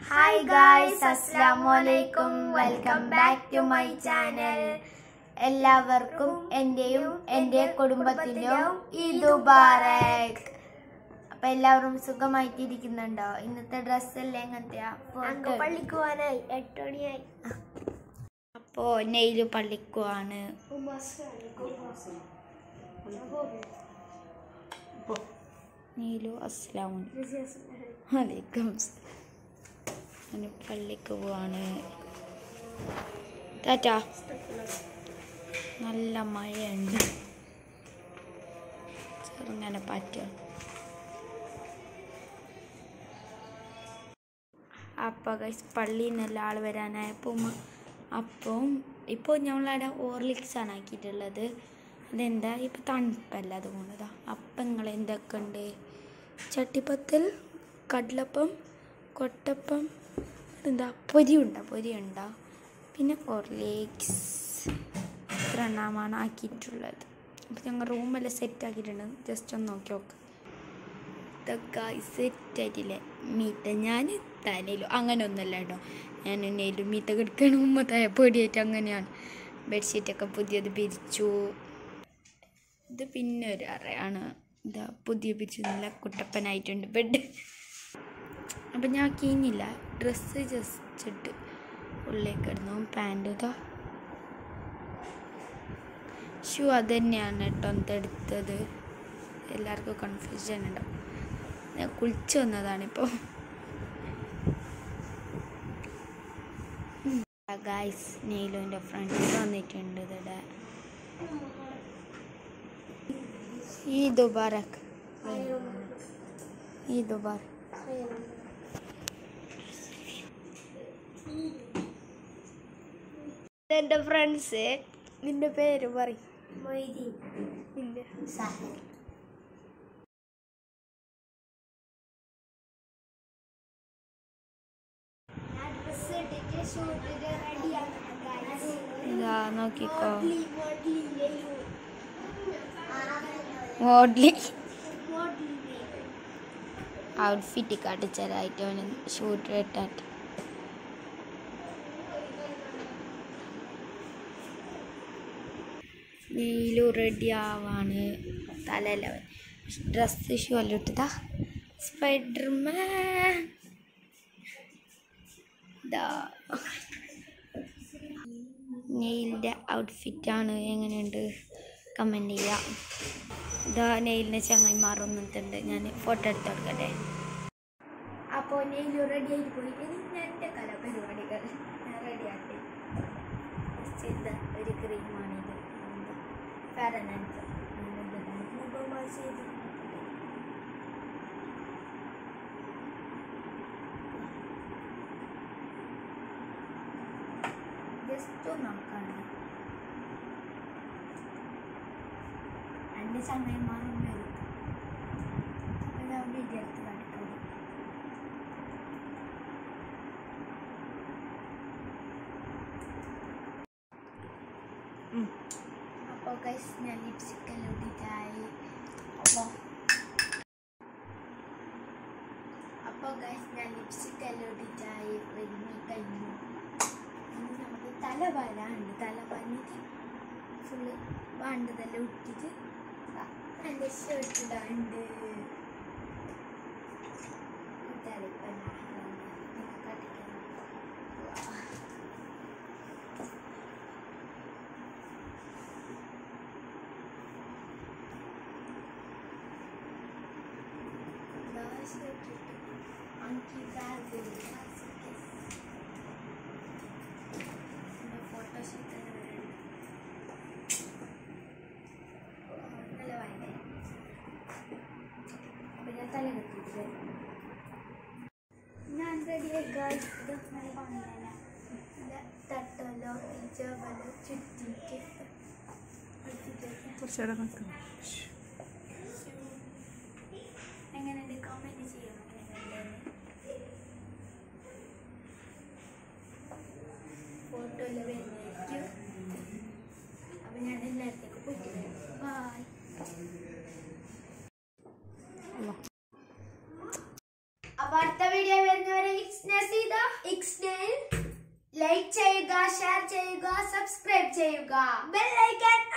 Hi guys അസ്സലാമലൈക്കും welcome back to my channel എല്ലാവർക്കും എന്റെയും എന്റെ കുടുംബത്തിന്റെയും ഈദ് മുബാറക് അപ്പൊ എല്ലാവരും സുഖമായിട്ടിരിക്കുന്നുണ്ടോ ഇന്നത്തെ ഡ്രസ്സെല്ലാം എങ്ങനത്തെയാ ഞങ്ങൾക്ക് പള്ളിക്ക് പോകാനായി എട്ട് മണിയായി അപ്പോ നെയില് പള്ളിക്കുവാണ് നെയിലു അസ്സലാമു വലൈക്കും അങ്ങനെ പള്ളിക്ക് പോവാണ് ടാറ്റാ നല്ല മഴയുണ്ട് ചെറുങ്ങനെ പറ്റുക അപ്പോൾ ഗൈസ് പള്ളിയിൽ നിന്നെല്ലാം ആൾ വരാനായപ്പോൾ ഉമ്മ അപ്പം ഇപ്പോൾ ഞങ്ങളവിടെ ഓർലിക്സ് ആണ് ആക്കിയിട്ടുള്ളത് അതെന്താ ഇപ്പോൾ തണുപ്പല്ല അതുകൊണ്ടതാ അപ്പങ്ങൾ എന്തൊക്കെ ഉണ്ട് ചട്ടിപ്പത്തിൽ കടലപ്പം കൊട്ടപ്പം എന്താ പൊരി ഉണ്ട പൊരി ഉണ്ട പിന്നെ ഓർലിക്സ് ഇത്ര എണ്ണമാണ് ആക്കിയിട്ടുള്ളത് അപ്പോൾ ഞങ്ങൾ റൂമെല്ലാം സെറ്റ് ആക്കിയിട്ടുണ്ട് ജസ്റ്റ് ഒന്ന് നോക്കി നോക്ക് ഇതൊക്കെ സെറ്റായിട്ടില്ലേ മീത്ത ഞാൻ തലയിലും അങ്ങനെ ഒന്നുമല്ല കേട്ടോ ഞാൻ നെയിലും മീത്ത കിടക്കണ ഉമ്മ തയ പേടിയായിട്ട് അങ്ങനെയാണ് ബെഡ്ഷീറ്റൊക്കെ പുതിയത് പിരിച്ചു ഇത് പിന്നെ ഒരു അറയാണ് ഇതാ പുതിയ പിരിച്ചു നല്ല കുട്ടപ്പനായിട്ടുണ്ട് ബെഡ് അപ്പം ഞാൻ കീഞ്ഞില്ല ഡ്രസ്സ് ജസ്റ്റ് ഇട്ട് ഉള്ളിലേക്ക് ഇടുന്നു പാൻറ് ഇതാ ഷൂ അത് തന്നെയാണ് കേട്ടോ എന്തെടുത്തത് എല്ലാവർക്കും കൺഫ്യൂഷൻ ഉണ്ടാവും ഞാൻ കുളിച്ച് വന്നതാണിപ്പോൾ ഗായ്സ് നെയിലോൻ്റെ ഫ്രണ്ടിൽ വന്നിട്ടുണ്ട് ഇവിടെ ഈ ദുബാറക്ക് ഈ ദുബാർ എന്റെ ഫ്രണ്ട്സ് നിന്റെ പേര് പറയും മൊയ്തീൻ നിന്റെ സാഹിർ ഇതാ നോക്കിക്കോ മോഡലി ഔട്ട്ഫിറ്റ് കാട്ടിച്ചതായിട്ട് അവന് ഷൂട്ട് ഇട്ടാട്ട് നീലു റെഡി ആവാണ് തലയിലവൻ ഡ്രസ്സ് ഷൂ എല്ലാം ഇട്ടതാ സ്പൈഡർമാൻ ഇതാ നെയിലിൻ്റെ ഔട്ട്ഫിറ്റാണ് എങ്ങനെയുണ്ട് കമൻറ്റ് ചെയ്യാം ഇതാ നെയിലിൻ്റെ ചങ്ങന്മാർ ഒന്നിട്ടുണ്ട് ഞാൻ ഫോട്ടോ എടുത്ത് കൊടുക്കട്ടെ അപ്പോൾ നെയില് റെഡി ആയിട്ട് പോയിട്ട് ഇന്ന് എൻ്റെ കലാപരിപാടികൾ റെഡി ആക്കി ചെയ്ത ഒരു ക്രീമാണിത് ഫാരനാൻസ് ജസ്റ്റ് നോക്കാണ് എൻ്റെ ചങ്ങന്മാരും വരും അപ്പോൾ ഞാൻ വീഡിയോ എടുത്ത് കാണിക്കാം അപ്പോൾ ഗൈസ് ഞാൻ ലിപ്സ്റ്റിക് എല്ലാം ഇട്ടിട്ടായി അപ്പോൾ അപ്പോൾ ഗൈസ് ഞാൻ ലിപ്സ്റ്റിക് എല്ലാം ഇട്ടിട്ടായി ഒരുങ്ങി കഴിഞ്ഞു ഇനി നമുക്ക് തല വരാനുണ്ട് തല വന്നിട്ട് ഫുള്ള് വേണ്ടതെല്ലാം ഇട്ടിട്ട് ദാ എൻ്റെ ഷർട്ട് ഇടാണ്ട് ഇതാണ് ഇപ്പം ഞാൻ നിങ്ങൾക്ക് കാട്ടിത്തരാം. വാ. ഞാൻ റെഡിയായി ഗായ്സ് ഇത് നല്ല ഭംഗിയല്ല തട്ടല്ലോ ഇജബല്ലോ ചുറ്റിട്ട് കുറച്ചുകൂടെ നിൽക്കണം എങ്ങനെയുണ്ട് കമൻറ്റ് ചെയ്യണം എങ്ങനെയുണ്ടെന്ന് ഫോട്ടോ എല്ലാം വരുന്നതായിരിക്കും അപ്പം ഞാൻ എല്ലായിടത്തേക്ക് പോയിട്ട് വരാം ബായ് അപ്പൊ അടുത്ത വീഡിയോ വരുന്നവരെ നസീദ ലൈക്ക് ചെയ്യുക ഷെയർ ചെയ്യുക സബ്സ്ക്രൈബ് ചെയ്യുക ബെല്ലൈക്കൻ